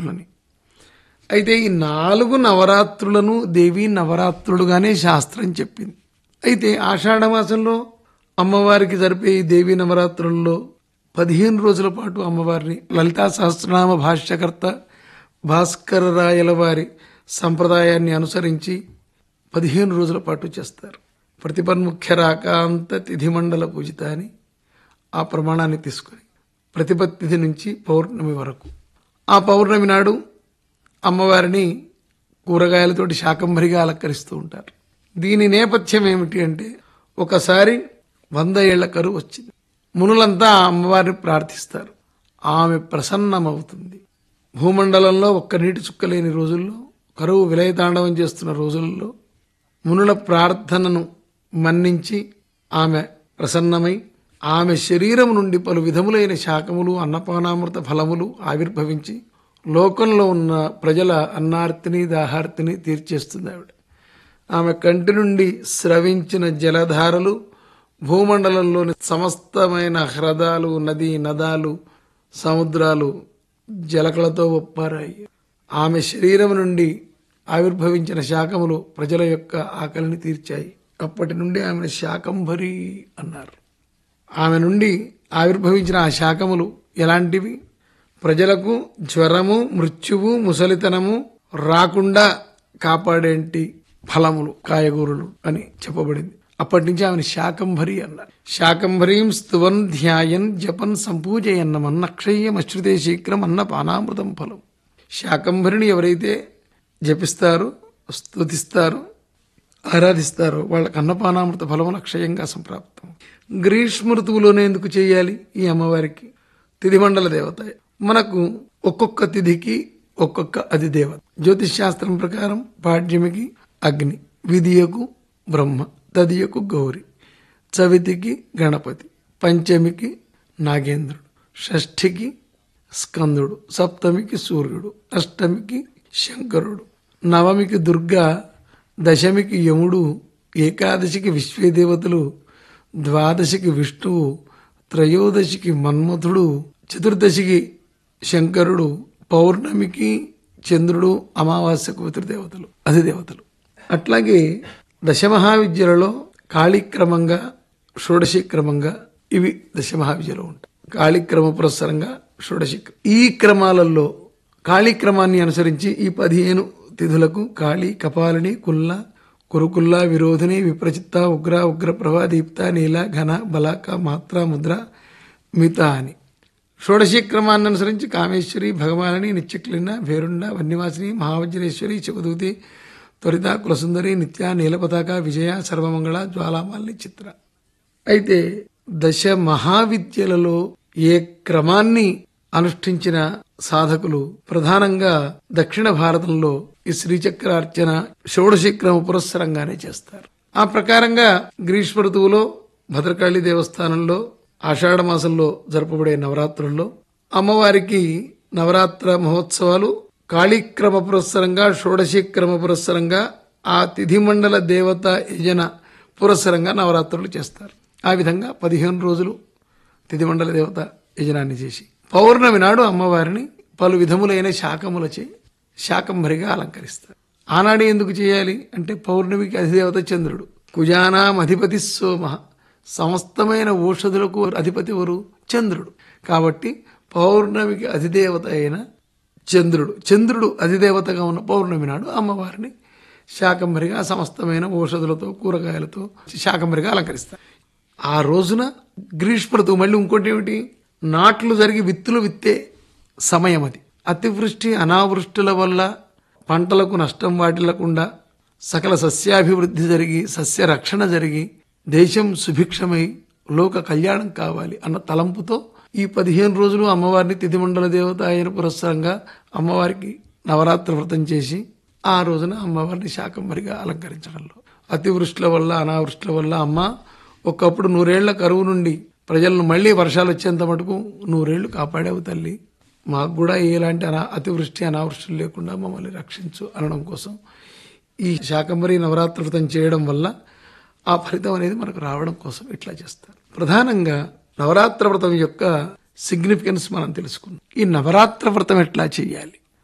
నవరాత్రులని అయితే ఈ నాలుగు నవరాత్రులను దేవీ నవరాత్రులుగానే శాస్త్రం చెప్పింది అయితే ఆషాఢ మాసంలో అమ్మవారికి జరిపే ఈ దేవీ నవరాత్రుల్లో పదిహేను రోజుల పాటు అమ్మవారిని లలితా సహస్రనామ భాష్యకర్త భాస్కర రాయల వారి సంప్రదాయాన్ని అనుసరించి పదిహేను రోజుల పాటు చేస్తారు ప్రతిపన్ముఖ్య రాకాంత తిథి మండల పూజిత అని ఆ ప్రమాణాన్ని తీసుకొని ప్రతిపత్తి తిథి నుంచి పౌర్ణమి వరకు ఆ పౌర్ణమి నాడు అమ్మవారిని కూరగాయలతోటి శాకంభరిగా అలంకరిస్తూ ఉంటారు దీని నేపథ్యం ఏమిటి అంటే ఒకసారి వంద ఏళ్ల కరువు వచ్చింది మునులంతా ఆ అమ్మవారిని ప్రార్థిస్తారు ఆమె ప్రసన్నమవుతుంది భూమండలంలో ఒక్క నీటి చుక్క లేని రోజుల్లో కరువు విలయతాండవం చేస్తున్న రోజుల్లో మునుల ప్రార్థనను మన్నించి ఆమె ప్రసన్నమై ఆమె శరీరం నుండి పలు విధములైన శాఖములు అన్నపానామృత ఫలములు ఆవిర్భవించి లోకంలో ఉన్న ప్రజల అన్నార్తిని దాహార్తిని తీర్చేస్తుంది ఆవిడ ఆమె కంటి నుండి స్రవించిన జలధారలు భూమండలంలోని సమస్తమైన హ్రదాలు నదీ నదాలు సముద్రాలు జలకలతో ఒప్పారాయి ఆమె శరీరం నుండి ఆవిర్భవించిన శాఖములు ప్రజల యొక్క ఆకలిని తీర్చాయి అప్పటి నుండి ఆమెను శాకంభరి అన్నారు ఆమె నుండి ఆవిర్భవించిన ఆ శాఖములు ఎలాంటివి ప్రజలకు జ్వరము మృత్యువు ముసలితనము రాకుండా కాపాడేంటి ఫలములు కాయగూరలు అని చెప్పబడింది అప్పటి నుంచి ఆమెను శాకంభరి అన్నారు శాకంభరీం స్తువన్ ధ్యాయన్ జపన్ సంపూజయన్నమన్న అక్షయ్యం అశ్రుతే శీఘ్రం అన్న పానామృతం ఫలం శాకంభరిని ఎవరైతే జపిస్తారో స్తుతిస్తారో ఆరాధిస్తారో వాళ్ళకి అన్నపానామృత ఫలములు అక్షయంగా సంప్రాప్తం గ్రీష్మ ఋతువులోనే ఎందుకు చేయాలి ఈ అమ్మవారికి తిథి మండల దేవత మనకు ఒక్కొక్క తిథికి ఒక్కొక్క అధిదేవత జ్యోతిష్ శాస్త్రం ప్రకారం పాడ్యమికి అగ్ని విధియకు బ్రహ్మ తదియకు గౌరి చవితికి గణపతి పంచమికి నాగేంద్రుడు షష్ఠికి స్కందుడు సప్తమికి సూర్యుడు అష్టమికి శంకరుడు నవమికి దుర్గా దశమికి యముడు ఏకాదశికి విశ్వేదేవతలు ద్వాదశికి విష్ణువు త్రయోదశికి మన్మథుడు చతుర్దశికి శంకరుడు పౌర్ణమికి చంద్రుడు అమావాస్యకు పితృదేవతలు అధిదేవతలు అట్లాగే దశమహావిద్యలలో కాళీక్రమంగా షోడశి క్రమంగా ఇవి దశమహావిద్యలో ఉంటాయి కాళీక్రమ పురస్సరంగా షోడశి ఈ క్రమాలలో కాళీక్రమాన్ని అనుసరించి ఈ పదిహేను తిథులకు కాళీ కపాలిని కుల్ల కురుకుల్ల విరోధిని విప్రచిత్త ఉగ్ర ఉగ్ర ప్రభా దీప్త నీల ఘన బలాక మాత్ర ముద్ర మిత అని షోడశీ క్రమాన్ని అనుసరించి కామేశ్వరి భగవాని నిత్యక్లిన్న భేరుండ వన్యవాసిని మహావజ్రేశ్వరి శివదూతి త్వరిత కులసుందరి నిత్య నీలపతాక విజయ సర్వమంగళ జ్వాలామాలిని చిత్ర అయితే దశ మహావిద్యలలో ఏ క్రమాన్ని అనుష్ఠించిన సాధకులు ప్రధానంగా దక్షిణ భారతంలో ఈ శ్రీచక్రార్చన షోడశి క్రమ పురస్సరంగానే చేస్తారు ఆ ప్రకారంగా గ్రీష్మ ఋతువులో భద్రకాళి దేవస్థానంలో ఆషాఢ మాసంలో జరపబడే నవరాత్రుల్లో అమ్మవారికి నవరాత్ర మహోత్సవాలు కాళీక్రమ పురస్సరంగా షోడశి క్రమ పురస్సరంగా ఆ తిథి మండల దేవత యజన పురస్సరంగా నవరాత్రులు చేస్తారు ఆ విధంగా పదిహేను రోజులు తిథి మండల దేవత యజనాన్ని చేసి పౌర్ణమి నాడు అమ్మవారిని పలు విధములైన శాకములచే శాకంభరిగా అలంకరిస్తారు ఆనాడు ఎందుకు చేయాలి అంటే పౌర్ణమికి అధిదేవత చంద్రుడు కుజానాం అధిపతి సోమ సమస్తమైన ఔషధులకు అధిపతి ఎవరు చంద్రుడు కాబట్టి పౌర్ణమికి అధిదేవత అయిన చంద్రుడు చంద్రుడు అధిదేవతగా ఉన్న పౌర్ణమి నాడు అమ్మవారిని శాకంభరిగా సమస్తమైన ఔషధులతో కూరగాయలతో శాకంభరిగా అలంకరిస్తారు ఆ రోజున గ్రీష్మ ఋతువు మళ్ళీ ఇంకోటి ఏమిటి నాట్లు జరిగి విత్తులు విత్తే సమయం అది అతివృష్టి అనావృష్టుల వల్ల పంటలకు నష్టం వాటిల్లకుండా సకల సస్యాభివృద్ధి జరిగి సస్య రక్షణ జరిగి దేశం సుభిక్షమై లోక కళ్యాణం కావాలి అన్న తలంపుతో ఈ పదిహేను రోజులు అమ్మవారిని తిథిమండల దేవత అయిన పురస్సరంగా అమ్మవారికి నవరాత్రి వ్రతం చేసి ఆ రోజున అమ్మవారిని శాకంబరిగా అలంకరించడంలో అతివృష్టిల వల్ల అనావృష్టిల వల్ల అమ్మ ఒకప్పుడు నూరేళ్ల కరువు నుండి ప్రజలను మళ్ళీ వర్షాలు వచ్చేంత మటుకు నూరేళ్లు కాపాడావు తల్లి మాకు కూడా ఎలాంటి అనా అతివృష్టి అనావృష్టిలు లేకుండా మమ్మల్ని రక్షించు అనడం కోసం ఈ శాకంబరి నవరాత్రి వ్రతం చేయడం వల్ల ఆ ఫలితం అనేది మనకు రావడం కోసం ఇట్లా చేస్తారు ప్రధానంగా నవరాత్ర వ్రతం యొక్క సిగ్నిఫికెన్స్ మనం తెలుసుకున్నాం ఈ నవరాత్ర వ్రతం ఎట్లా చేయాలి